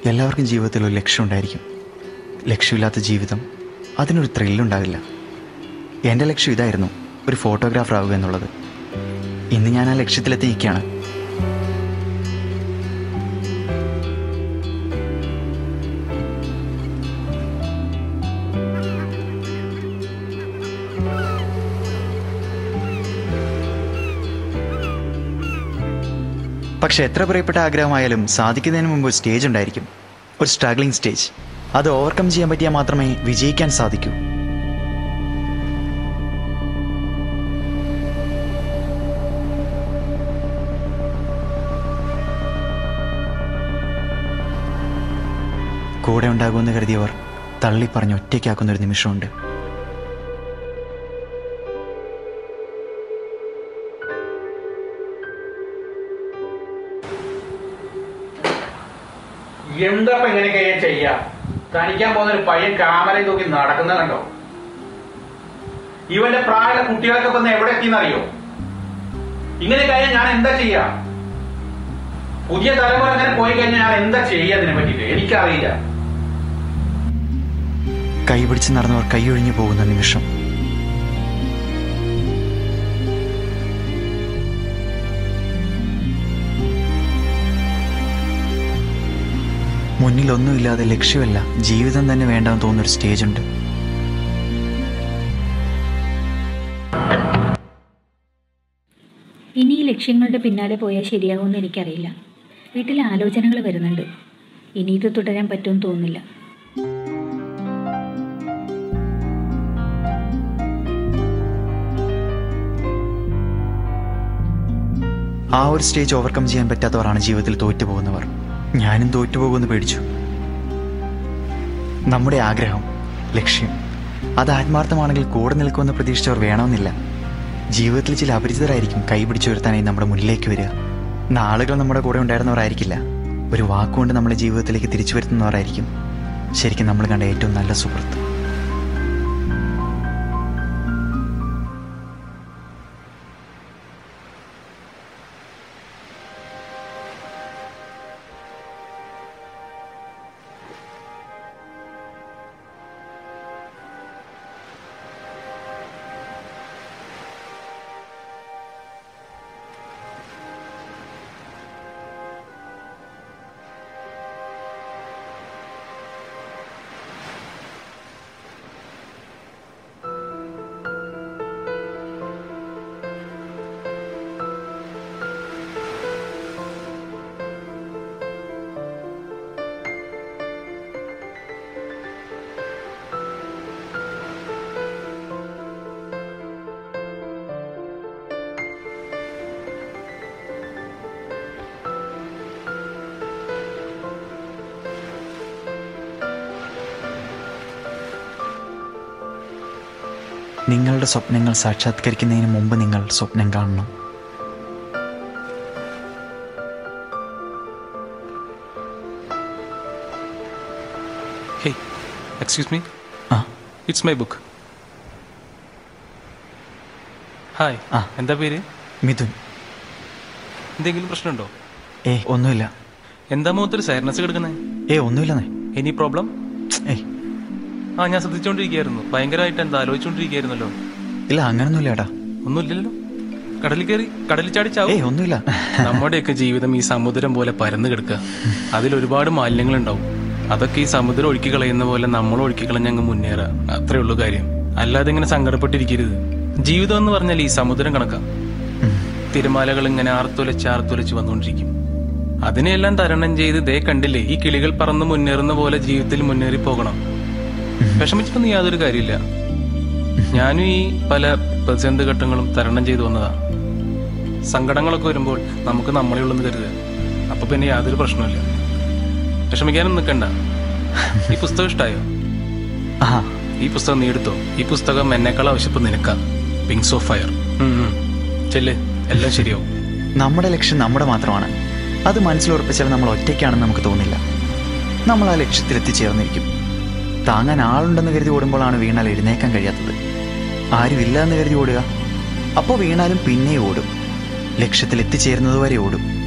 എല്ലാവർക്കും ജീവിതത്തിൽ ഒരു ലക്ഷ്യം ഉണ്ടായിരിക്കും ലക്ഷ്യമില്ലാത്ത ജീവിതം അതിനൊരു ത്രില്ലുണ്ടാവില്ല എൻ്റെ ലക്ഷ്യം ഇതായിരുന്നു ഒരു ഫോട്ടോഗ്രാഫർ ആവുക എന്നുള്ളത് ഇന്ന് ഞാൻ ആ ലക്ഷ്യത്തിലെത്തി നിൽക്കുകയാണ് പക്ഷെ എത്ര പ്രിയപ്പെട്ട ആഗ്രഹമായാലും സാധിക്കുന്നതിന് മുമ്പ് ഒരു സ്റ്റേജ് ഉണ്ടായിരിക്കും ഒരു സ്ട്രഗ്ലിംഗ് സ്റ്റേജ് അത് ഓവർകം ചെയ്യാൻ പറ്റിയാൽ മാത്രമേ വിജയിക്കാൻ സാധിക്കൂ കൂടെ ഉണ്ടാകുമെന്ന് കരുതിയവർ തള്ളി പറഞ്ഞ് ഒറ്റയ്ക്കാക്കുന്ന ഒരു നിമിഷമുണ്ട് എന്താ ഇപ്പൊ ഇങ്ങനെയൊക്കെ ഞാൻ ചെയ്യാ തനിക്കാൻ പോകുന്ന ഒരു പയ്യൻ ക്യാമറയും തൂക്കി നടക്കുന്നത് കണ്ടോ ഇവന്റെ പ്രായമുള്ള കുട്ടികളൊക്കെ ഇപ്പൊ എവിടെ എത്തിയെന്നറിയോ ഇങ്ങനെ കഴിഞ്ഞാൽ ഞാൻ എന്താ ചെയ്യാ പുതിയ തലമുറ അങ്ങനെ പോയി കഴിഞ്ഞാൽ ഞാൻ എന്താ ചെയ്യാ അതിനെ പറ്റിട്ട് എനിക്കറിയില്ല കൈപിടിച്ച് നടന്നവർ കൈയൊഴിഞ്ഞു പോകുന്ന നിമിഷം മുന്നിൽ ഒന്നുമില്ലാതെ ലക്ഷ്യമല്ല ജീവിതം തന്നെ വേണ്ടെന്ന് തോന്നുന്നൊരു സ്റ്റേജ് ഉണ്ട് ഇനി ഈ ലക്ഷ്യങ്ങളുടെ പിന്നാലെ പോയാൽ ശരിയാകുമെന്ന് എനിക്കറിയില്ല വീട്ടിൽ ആലോചനകൾ വരുന്നുണ്ട് ഇനി ഇത് തുടരാൻ പറ്റുമെന്ന് തോന്നുന്നില്ല ആ ഒരു സ്റ്റേജ് ഓവർകം ചെയ്യാൻ പറ്റാത്തവരാണ് ജീവിതത്തിൽ തോറ്റുപോകുന്നവർ ഞാനും തോറ്റുപോകുമെന്ന് പേടിച്ചു നമ്മുടെ ആഗ്രഹം ലക്ഷ്യം അത് ആത്മാർത്ഥമാണെങ്കിൽ കൂടെ നിൽക്കുമെന്ന് പ്രതീക്ഷിച്ചവർ വേണമെന്നില്ല ജീവിതത്തിൽ ചില അപരിചിതരായിരിക്കും കൈപിടിച്ചു വരുത്താനായി നമ്മുടെ മുന്നിലേക്ക് വരിക നാളുകൾ നമ്മുടെ കൂടെ ഉണ്ടായിരുന്നവരായിരിക്കില്ല ഒരു വാക്കുകൊണ്ട് നമ്മളെ ജീവിതത്തിലേക്ക് തിരിച്ചു വരുത്തുന്നവരായിരിക്കും ശരിക്കും നമ്മൾ കണ്ട ഏറ്റവും നല്ല സുഹൃത്ത് നിങ്ങളുടെ സ്വപ്നങ്ങൾ സാക്ഷാത്കരിക്കുന്നതിന് മുമ്പ് നിങ്ങൾ സ്വപ്നം കാണണം hey excuse me ah it's my book hi ആ. എന്താ പേര് മിഥുൻ എന്തെങ്കിലും പ്രശ്നമുണ്ടോ ഏ ഒന്നുമില്ല എന്താ മുഖത്തൊരു സയർനെസ് കിടക്കുന്നത് ഏ ഒന്നുമില്ലെന്നേ എനി പ്രോബ്ലം ഏയ് ആ ഞാൻ ശ്രദ്ധിച്ചുകൊണ്ടിരിക്കുകയായിരുന്നു ഭയങ്കരമായിട്ട് എന്താ ആലോചിച്ചുകൊണ്ടിരിക്കുകയായിരുന്നല്ലോ ഇല്ല അങ്ങനൊന്നുമില്ല ഏട്ടാ ഒന്നുമില്ലല്ലോ കടലിൽ കയറി കടലിൽ ചാടി ചാവും ഏയ് ഒന്നുമില്ല നമ്മുടെയൊക്കെ ജീവിതം ഈ സമുദ്രം പോലെ പരന്നു കിടക്കുക അതിൽ ഒരുപാട് മാലിന്യങ്ങൾ ഉണ്ടാവും അതൊക്കെ ഈ സമുദ്രം ഒഴുക്കി കളയുന്ന പോലെ നമ്മൾ ഒഴുക്കി കളഞ്ഞ് അങ്ങ് മുന്നേറുക അത്രേ ഉള്ളൂ കാര്യം അല്ലാതെ ഇങ്ങനെ സങ്കടപ്പെട്ടിരിക്കരുത് ജീവിതം എന്ന് പറഞ്ഞാൽ ഈ സമുദ്രം കണക്കാം ഉം. തിരമാലകൾ ഇങ്ങനെ ആർത്തുലച്ച് ആർത്തുലച്ച് വന്നുകൊണ്ടിരിക്കും അതിനെല്ലാം തരണം ചെയ്ത് ദേ കണ്ടില്ലേ ഈ കിളികൾ പറന്ന് മുന്നേറുന്ന പോലെ ജീവിതത്തിൽ മുന്നേറി പോകണം വിഷമിച്ചിട്ടൊന്നും യാതൊരു കാര്യമില്ല ഞാനും ഈ പല പ്രതിസന്ധി ഘട്ടങ്ങളും തരണം ചെയ്തു വന്നതാ സങ്കടങ്ങളൊക്കെ വരുമ്പോൾ നമുക്ക് നമ്മളെ ഉള്ളെന്ന് കരുതുക അപ്പൊ പിന്നെ യാതൊരു പ്രശ്നമില്ല വിഷമിക്കാനും നിൽക്കണ്ട ഈ പുസ്തകം ഇഷ്ടായോ ആ ഈ പുസ്തകം നീ എടുത്തോ ഈ പുസ്തകം എന്നെക്കാൾ ആവശ്യപ്പം നിനക്കാ വിങ്സ് ഓഫ് ഫയർ ചെല്ല് എല്ലാം ശരിയാവും നമ്മുടെ ലക്ഷ്യം നമ്മുടെ മാത്രമാണ് അത് മനസ്സിലുറപ്പിച്ചാൽ നമ്മൾ ഒറ്റയ്ക്കാണെന്ന് നമുക്ക് തോന്നില്ല നമ്മൾ ആ ലക്ഷ്യത്തിൽ എത്തിച്ചേർന്നിരിക്കും താങ്ങാൻ ആളുണ്ടെന്ന് കരുതി ഓടുമ്പോഴാണ് വീണാൽ എഴുന്നേക്കാൻ കഴിയാത്തത് ആരുമില്ല എന്ന് കരുതി ഓടുക അപ്പോൾ വീണാലും പിന്നെ ഓടും ലക്ഷ്യത്തിൽ എത്തിച്ചേരുന്നത് വരെ ഓടും